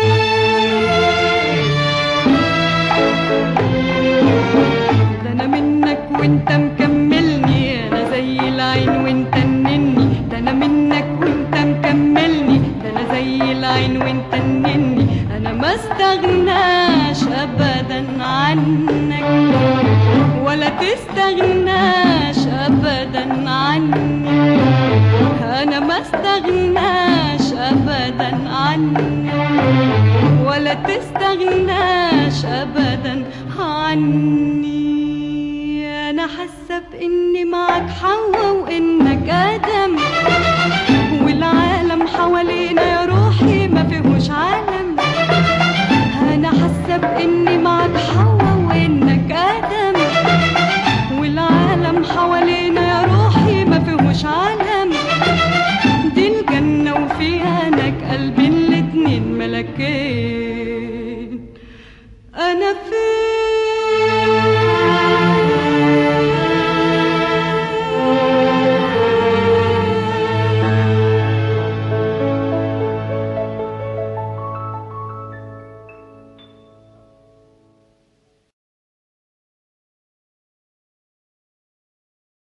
ده انا منك وانت مكملني انا زي العين وانت نني ده انا منك وانت مكملني ده انا زي العين وانت نني انا ما استغناش ابدا عنك ولا تستغناش ابدا عني انا ما استغناش ابدا عني ولا تستغناش ابدا عني انا حاسه باني معك حوا وانك ادم والعالم حوالينا يا روحي ما فيهوش عالم انا حاسه باني معك حوا وانك ادم والعالم حوالينا يا روحي ما فيهوش عالم دي الجنة وفيها هناك قلبي الاتنين ملكين أنا فين